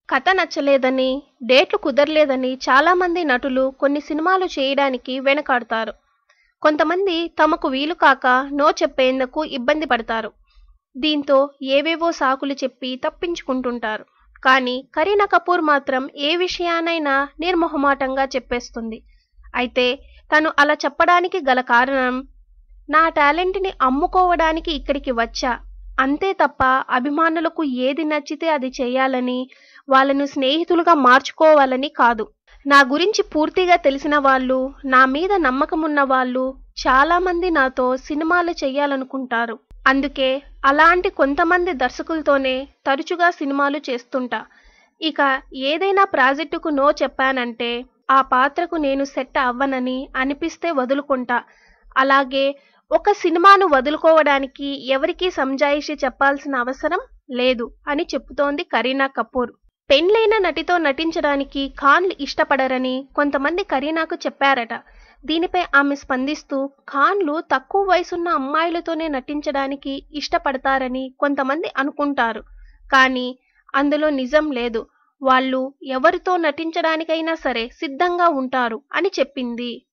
కథ నచ్చలేదని డేట్లు కుదరలేదని చాలామంది నటులు కొన్ని సినిమాలు చేయడానికి వెనకాడతారు కొంతమంది తమకు వీలు కాక నో చెప్పేందుకు ఇబ్బంది పడతారు దీంతో ఏవేవో సాకులు చెప్పి తప్పించుకుంటుంటారు కానీ కరీనా కపూర్ మాత్రం ఏ విషయానైనా నిర్మొహమాటంగా చెప్పేస్తుంది అయితే తను అలా చెప్పడానికి గల కారణం నా టాలెంట్ని అమ్ముకోవడానికి ఇక్కడికి వచ్చా అంతే తప్ప అభిమానులకు ఏది నచ్చితే అది చేయాలని వాళ్ళను స్నేహితులుగా మార్చుకోవాలని కాదు నా గురించి పూర్తిగా తెలిసిన వాళ్ళు నా మీద నమ్మకం ఉన్న వాళ్ళు చాలామంది నాతో సినిమాలు చేయాలనుకుంటారు అందుకే అలాంటి కొంతమంది దర్శకులతోనే తరచుగా సినిమాలు చేస్తుంటా ఇక ఏదైనా ప్రాజెక్టుకు నో చెప్పానంటే ఆ పాత్రకు నేను సెట్ అవ్వనని అనిపిస్తే వదులుకుంటా అలాగే ఒక సినిమాను వదులుకోవడానికి ఎవరికీ సంజాయిషి చెప్పాల్సిన అవసరం లేదు అని చెబుతోంది కరీనా కపూర్ పెండ్లైన నటితో నటించడానికి ఖాన్లు ఇష్టపడరని కొంతమంది కరీనాకు చెప్పారట దీనిపై ఆమె స్పందిస్తూ ఖాన్లు తక్కువ వయసున్న అమ్మాయిలతోనే నటించడానికి ఇష్టపడతారని కొంతమంది అనుకుంటారు కానీ అందులో నిజం లేదు వాళ్ళు ఎవరితో నటించడానికైనా సరే సిద్ధంగా ఉంటారు అని చెప్పింది